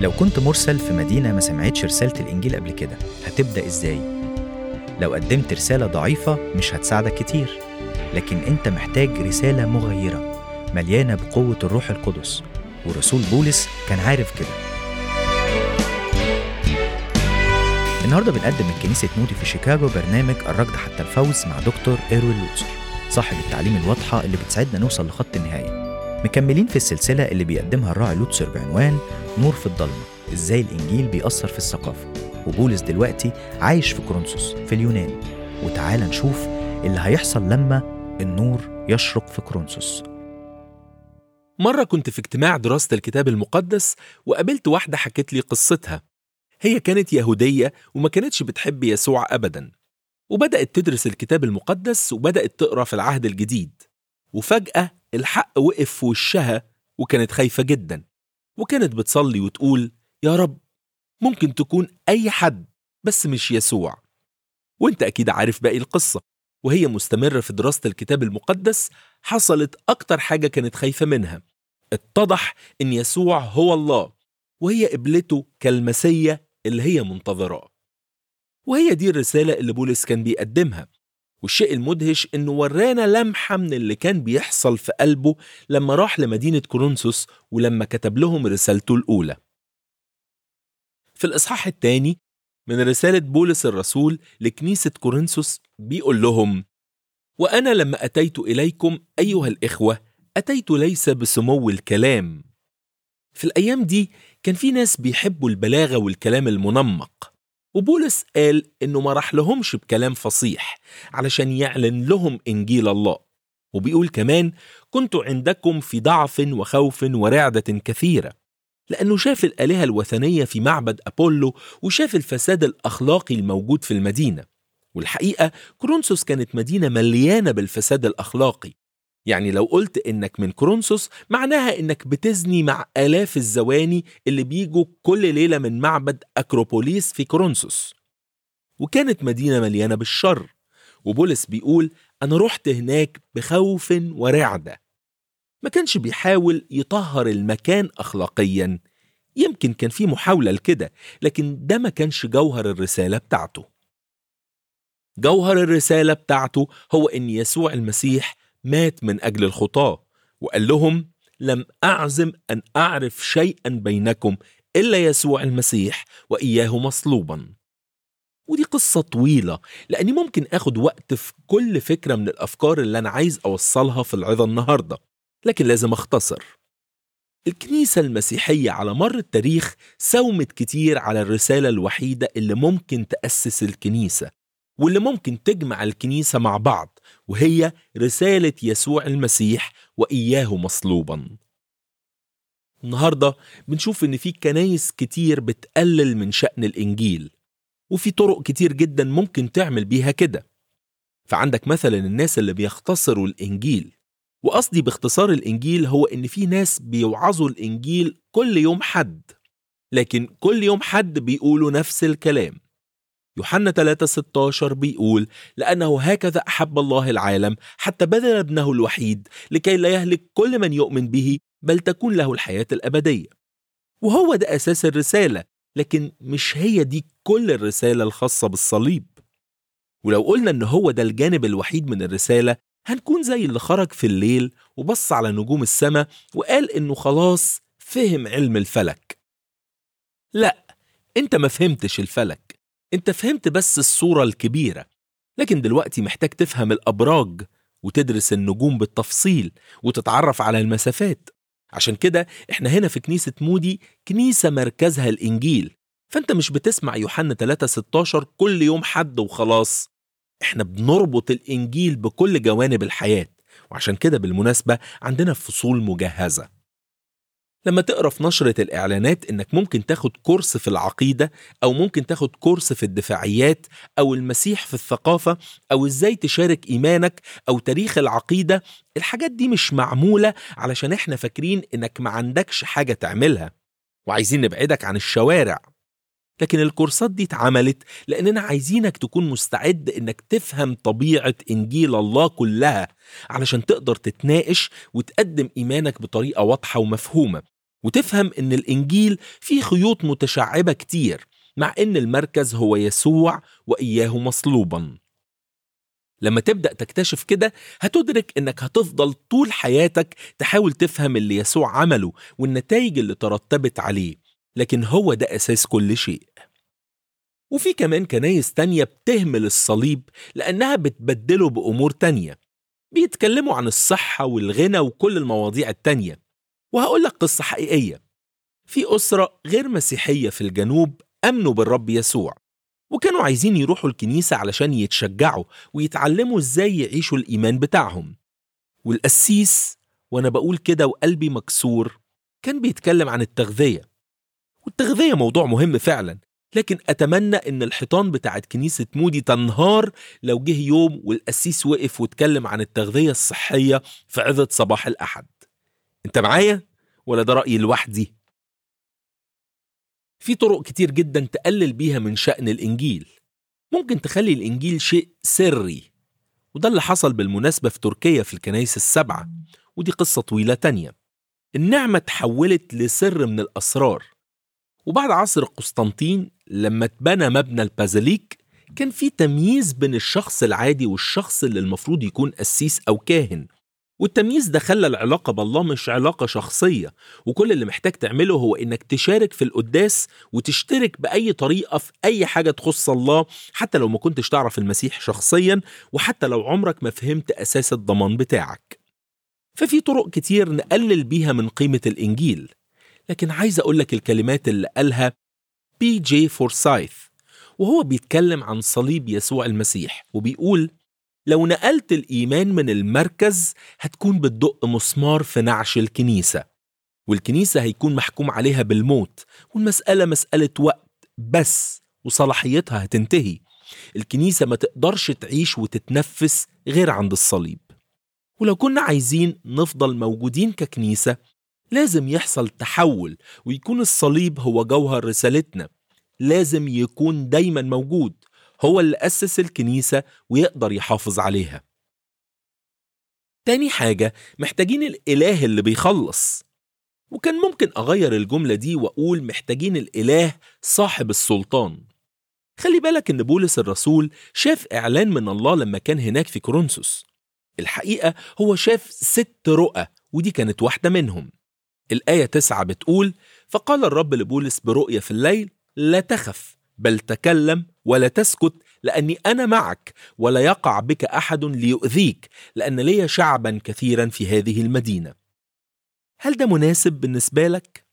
لو كنت مرسل في مدينة ما سمعتش رسالة الإنجيل قبل كده هتبدأ إزاي؟ لو قدمت رسالة ضعيفة مش هتساعدك كتير لكن أنت محتاج رسالة مغيرة مليانة بقوة الروح القدس ورسول بولس كان عارف كده النهاردة بنقدم من كنيسة مودي في شيكاغو برنامج الركض حتى الفوز مع دكتور إيروين لوتسر صاحب التعليم الواضحة اللي بتساعدنا نوصل لخط النهاية مكملين في السلسلة اللي بيقدمها الراعي لوتسر بعنوان نور في الضلمة ازاي الإنجيل بيأثر في الثقافة وبولس دلوقتي عايش في كورنثوس في اليونان وتعال نشوف اللي هيحصل لما النور يشرق في كورنثوس مرة كنت في اجتماع دراسة الكتاب المقدس وقابلت واحدة حكت لي قصتها هي كانت يهودية وما كانتش بتحب يسوع أبدا وبدأت تدرس الكتاب المقدس وبدأت تقرأ في العهد الجديد وفجأة الحق وقف في وشها وكانت خايفة جدا وكانت بتصلي وتقول يا رب ممكن تكون أي حد بس مش يسوع وانت أكيد عارف باقي القصة وهي مستمرة في دراسة الكتاب المقدس حصلت أكتر حاجة كانت خايفة منها اتضح إن يسوع هو الله وهي قبلته كالمسية اللي هي منتظراه وهي دي الرسالة اللي بولس كان بيقدمها والشيء المدهش إنه ورانا لمحة من اللي كان بيحصل في قلبه لما راح لمدينة كورنثوس ولما كتب لهم رسالته الأولى في الإصحاح الثاني من رسالة بولس الرسول لكنيسة كورنثوس بيقول لهم وأنا لما أتيت إليكم أيها الإخوة أتيت ليس بسمو الكلام في الأيام دي كان في ناس بيحبوا البلاغة والكلام المنمق وبولس قال إنه ما راح لهمش بكلام فصيح علشان يعلن لهم إنجيل الله وبيقول كمان كنت عندكم في ضعف وخوف ورعدة كثيرة لأنه شاف الآلهة الوثنية في معبد أبولو وشاف الفساد الأخلاقي الموجود في المدينة والحقيقة كورنثوس كانت مدينة مليانة بالفساد الأخلاقي يعني لو قلت إنك من كورنثوس معناها إنك بتزني مع آلاف الزواني اللي بيجوا كل ليلة من معبد أكروبوليس في كورنثوس وكانت مدينة مليانة بالشر وبولس بيقول أنا رحت هناك بخوف ورعدة ما كانش بيحاول يطهر المكان أخلاقيا يمكن كان في محاولة لكده لكن ده ما كانش جوهر الرسالة بتاعته جوهر الرسالة بتاعته هو إن يسوع المسيح مات من أجل الخطاة وقال لهم لم أعزم أن أعرف شيئا بينكم إلا يسوع المسيح وإياه مصلوبا ودي قصة طويلة لأني ممكن أخد وقت في كل فكرة من الأفكار اللي أنا عايز أوصلها في العظة النهاردة لكن لازم أختصر الكنيسة المسيحية على مر التاريخ ساومت كتير على الرسالة الوحيدة اللي ممكن تأسس الكنيسة واللي ممكن تجمع الكنيسة مع بعض وهي رسالة يسوع المسيح وإياه مصلوبا النهاردة بنشوف إن في كنايس كتير بتقلل من شأن الإنجيل وفي طرق كتير جدا ممكن تعمل بيها كده فعندك مثلا الناس اللي بيختصروا الإنجيل وقصدي باختصار الإنجيل هو إن في ناس بيوعظوا الإنجيل كل يوم حد لكن كل يوم حد بيقولوا نفس الكلام يوحنا 3 16 بيقول لأنه هكذا أحب الله العالم حتى بذل ابنه الوحيد لكي لا يهلك كل من يؤمن به بل تكون له الحياة الأبدية وهو ده أساس الرسالة لكن مش هي دي كل الرسالة الخاصة بالصليب ولو قلنا إن هو ده الجانب الوحيد من الرسالة هنكون زي اللي خرج في الليل وبص على نجوم السماء وقال إنه خلاص فهم علم الفلك لا انت ما فهمتش الفلك انت فهمت بس الصورة الكبيرة لكن دلوقتي محتاج تفهم الأبراج وتدرس النجوم بالتفصيل وتتعرف على المسافات عشان كده احنا هنا في كنيسة مودي كنيسة مركزها الإنجيل فانت مش بتسمع يوحنا 3 16 كل يوم حد وخلاص احنا بنربط الإنجيل بكل جوانب الحياة وعشان كده بالمناسبة عندنا فصول مجهزة لما تقرا في نشرة الإعلانات إنك ممكن تاخد كورس في العقيدة أو ممكن تاخد كورس في الدفاعيات أو المسيح في الثقافة أو إزاي تشارك إيمانك أو تاريخ العقيدة الحاجات دي مش معمولة علشان إحنا فاكرين إنك ما عندكش حاجة تعملها وعايزين نبعدك عن الشوارع لكن الكورسات دي اتعملت لأننا عايزينك تكون مستعد إنك تفهم طبيعة إنجيل الله كلها علشان تقدر تتناقش وتقدم إيمانك بطريقة واضحة ومفهومة وتفهم إن الإنجيل فيه خيوط متشعبة كتير مع إن المركز هو يسوع وإياه مصلوبا لما تبدأ تكتشف كده هتدرك إنك هتفضل طول حياتك تحاول تفهم اللي يسوع عمله والنتائج اللي ترتبت عليه لكن هو ده أساس كل شيء وفي كمان كنايس تانية بتهمل الصليب لأنها بتبدله بأمور تانية بيتكلموا عن الصحة والغنى وكل المواضيع التانية وهقول لك قصة حقيقية في أسرة غير مسيحية في الجنوب أمنوا بالرب يسوع وكانوا عايزين يروحوا الكنيسة علشان يتشجعوا ويتعلموا ازاي يعيشوا الإيمان بتاعهم والقسيس وأنا بقول كده وقلبي مكسور كان بيتكلم عن التغذية والتغذية موضوع مهم فعلا لكن أتمنى إن الحيطان بتاعت كنيسة مودي تنهار لو جه يوم والقسيس وقف واتكلم عن التغذية الصحية في عظة صباح الأحد أنت معايا؟ ولا ده رأيي لوحدي؟ في طرق كتير جدا تقلل بيها من شأن الإنجيل ممكن تخلي الإنجيل شيء سري وده اللي حصل بالمناسبة في تركيا في الكنايس السبعة ودي قصة طويلة تانية النعمة تحولت لسر من الأسرار وبعد عصر قسطنطين لما اتبنى مبنى البازيليك كان في تمييز بين الشخص العادي والشخص اللي المفروض يكون قسيس أو كاهن والتمييز ده خلى العلاقة بالله مش علاقة شخصية وكل اللي محتاج تعمله هو إنك تشارك في القداس وتشترك بأي طريقة في أي حاجة تخص الله حتى لو ما كنتش تعرف المسيح شخصيا وحتى لو عمرك ما فهمت أساس الضمان بتاعك ففي طرق كتير نقلل بيها من قيمة الإنجيل لكن عايز أقول لك الكلمات اللي قالها بي جي فورسايث وهو بيتكلم عن صليب يسوع المسيح وبيقول لو نقلت الإيمان من المركز هتكون بتدق مسمار في نعش الكنيسة والكنيسة هيكون محكوم عليها بالموت والمسألة مسألة وقت بس وصلاحيتها هتنتهي الكنيسة ما تقدرش تعيش وتتنفس غير عند الصليب ولو كنا عايزين نفضل موجودين ككنيسة لازم يحصل تحول ويكون الصليب هو جوهر رسالتنا لازم يكون دايما موجود هو اللي أسس الكنيسة ويقدر يحافظ عليها تاني حاجة محتاجين الإله اللي بيخلص وكان ممكن أغير الجملة دي وأقول محتاجين الإله صاحب السلطان خلي بالك إن بولس الرسول شاف إعلان من الله لما كان هناك في كورنثوس الحقيقة هو شاف ست رؤى ودي كانت واحدة منهم الآية تسعة بتقول فقال الرب لبولس برؤية في الليل لا تخف بل تكلم ولا تسكت لأني أنا معك ولا يقع بك أحد ليؤذيك لأن لي شعبا كثيرا في هذه المدينة هل ده مناسب بالنسبة لك؟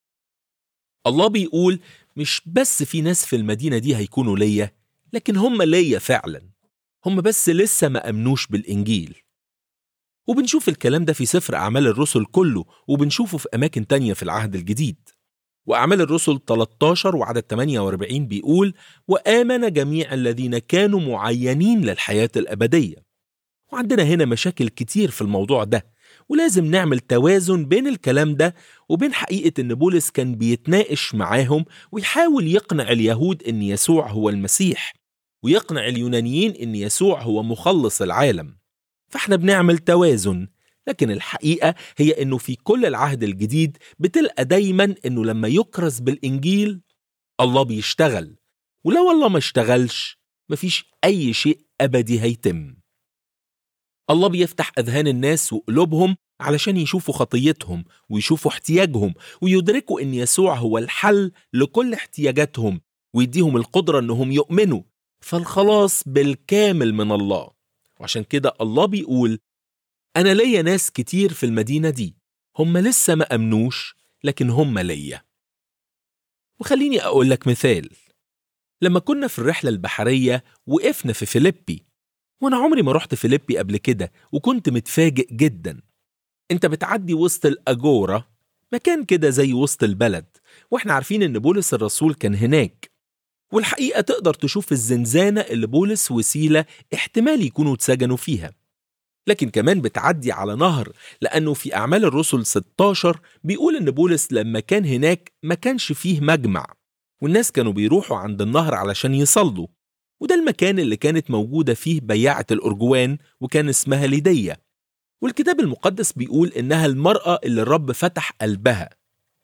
الله بيقول مش بس في ناس في المدينة دي هيكونوا ليا لكن هم ليا فعلا هم بس لسه ما أمنوش بالإنجيل وبنشوف الكلام ده في سفر أعمال الرسل كله وبنشوفه في أماكن تانية في العهد الجديد وأعمال الرسل 13 وعدد 48 بيقول وآمن جميع الذين كانوا معينين للحياة الأبدية وعندنا هنا مشاكل كتير في الموضوع ده ولازم نعمل توازن بين الكلام ده وبين حقيقة إن بولس كان بيتناقش معاهم ويحاول يقنع اليهود إن يسوع هو المسيح ويقنع اليونانيين إن يسوع هو مخلص العالم فاحنا بنعمل توازن لكن الحقيقة هي إنه في كل العهد الجديد بتلقى دايما إنه لما يكرز بالإنجيل الله بيشتغل ولو الله ما اشتغلش مفيش أي شيء أبدي هيتم الله بيفتح أذهان الناس وقلوبهم علشان يشوفوا خطيتهم ويشوفوا احتياجهم ويدركوا إن يسوع هو الحل لكل احتياجاتهم ويديهم القدرة إنهم يؤمنوا فالخلاص بالكامل من الله وعشان كده الله بيقول أنا ليا ناس كتير في المدينة دي هم لسه ما أمنوش لكن هم ليا وخليني أقول لك مثال لما كنا في الرحلة البحرية وقفنا في فيليبي وأنا عمري ما رحت فيليبي قبل كده وكنت متفاجئ جدا أنت بتعدي وسط الأجورة مكان كده زي وسط البلد وإحنا عارفين إن بولس الرسول كان هناك والحقيقة تقدر تشوف الزنزانة اللي بولس وسيلة احتمال يكونوا اتسجنوا فيها لكن كمان بتعدي على نهر لأنه في أعمال الرسل 16 بيقول إن بولس لما كان هناك ما كانش فيه مجمع والناس كانوا بيروحوا عند النهر علشان يصلوا وده المكان اللي كانت موجودة فيه بياعة الأرجوان وكان اسمها ليدية والكتاب المقدس بيقول إنها المرأة اللي الرب فتح قلبها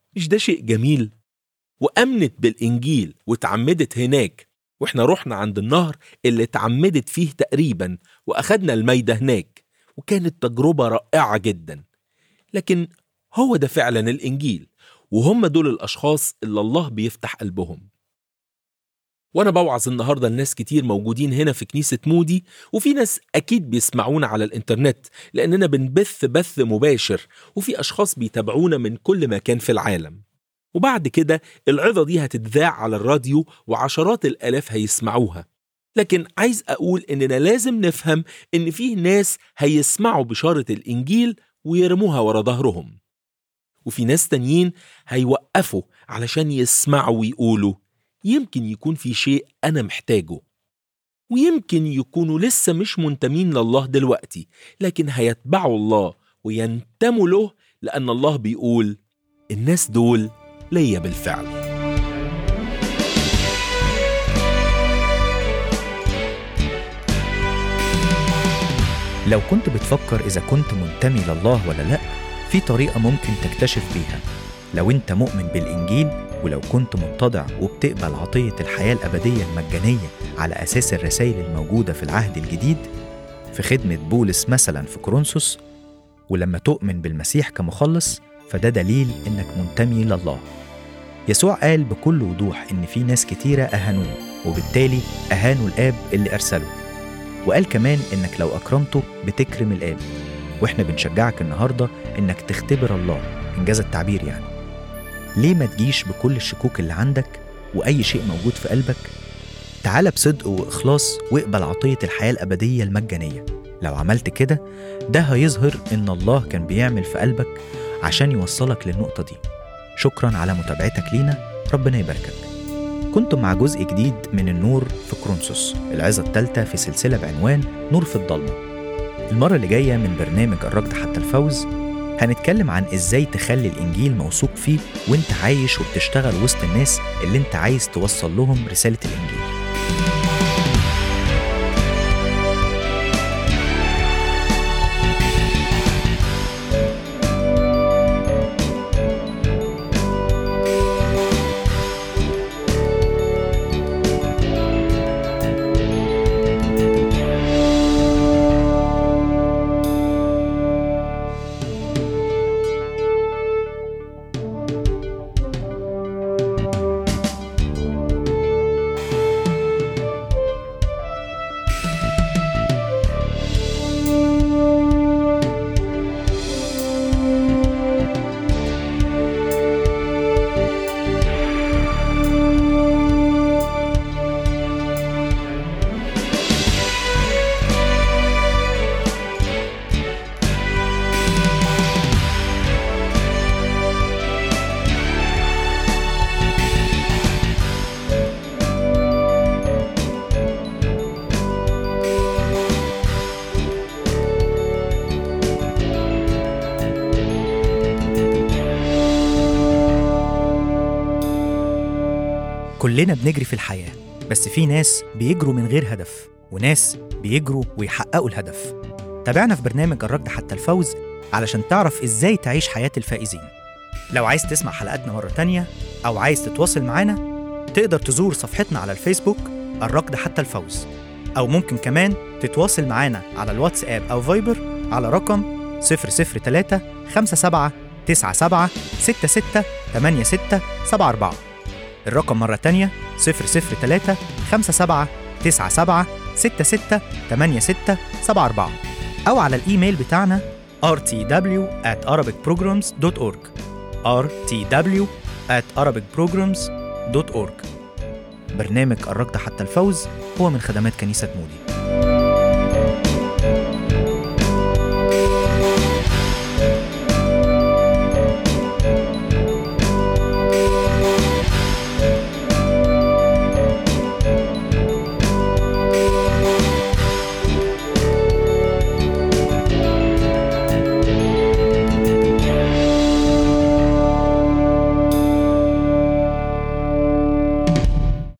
مش ده شيء جميل وامنت بالانجيل واتعمدت هناك واحنا رحنا عند النهر اللي اتعمدت فيه تقريبا واخدنا الميدة هناك وكانت تجربة رائعة جدا لكن هو ده فعلا الانجيل وهم دول الاشخاص اللي الله بيفتح قلبهم وانا بوعظ النهارده الناس كتير موجودين هنا في كنيسه مودي وفي ناس اكيد بيسمعونا على الانترنت لاننا بنبث بث مباشر وفي اشخاص بيتابعونا من كل مكان في العالم وبعد كده العظه دي هتتذاع على الراديو وعشرات الالاف هيسمعوها لكن عايز اقول اننا لازم نفهم ان فيه ناس هيسمعوا بشاره الانجيل ويرموها ورا ظهرهم وفي ناس تانيين هيوقفوا علشان يسمعوا ويقولوا يمكن يكون في شيء أنا محتاجه ويمكن يكونوا لسه مش منتمين لله دلوقتي لكن هيتبعوا الله وينتموا له لأن الله بيقول الناس دول ليا بالفعل لو كنت بتفكر إذا كنت منتمي لله ولا لأ في طريقة ممكن تكتشف بيها لو أنت مؤمن بالإنجيل ولو كنت متضع وبتقبل عطية الحياة الأبدية المجانية على أساس الرسائل الموجودة في العهد الجديد في خدمة بولس مثلا في كورنثوس ولما تؤمن بالمسيح كمخلص فده دليل إنك منتمي لله يسوع قال بكل وضوح إن في ناس كتيرة أهانوه وبالتالي أهانوا الآب اللي أرسله وقال كمان إنك لو أكرمته بتكرم الآب وإحنا بنشجعك النهاردة إنك تختبر الله إنجاز التعبير يعني ليه ما تجيش بكل الشكوك اللي عندك وأي شيء موجود في قلبك تعال بصدق وإخلاص واقبل عطية الحياة الأبدية المجانية لو عملت كده ده هيظهر إن الله كان بيعمل في قلبك عشان يوصلك للنقطة دي شكرا على متابعتك لينا ربنا يباركك كنتم مع جزء جديد من النور في كرونسوس العظة الثالثة في سلسلة بعنوان نور في الضلمة المرة اللي جاية من برنامج الركض حتى الفوز هنتكلم عن ازاي تخلي الانجيل موثوق فيه وانت عايش وبتشتغل وسط الناس اللي انت عايز توصل لهم رسالة الانجيل كلنا بنجري في الحياة بس في ناس بيجروا من غير هدف وناس بيجروا ويحققوا الهدف تابعنا في برنامج الركض حتى الفوز علشان تعرف ازاي تعيش حياة الفائزين لو عايز تسمع حلقاتنا مرة تانية أو عايز تتواصل معانا تقدر تزور صفحتنا على الفيسبوك الركض حتى الفوز أو ممكن كمان تتواصل معانا على الواتساب أو فايبر على رقم 003 57 97 66 86 74 الرقم مرة تانية 003 57 97 66 86 74 أو على الإيميل بتاعنا rtw at arabicprograms.org rtw at arabicprograms.org برنامج الركض حتى الفوز هو من خدمات كنيسة مودي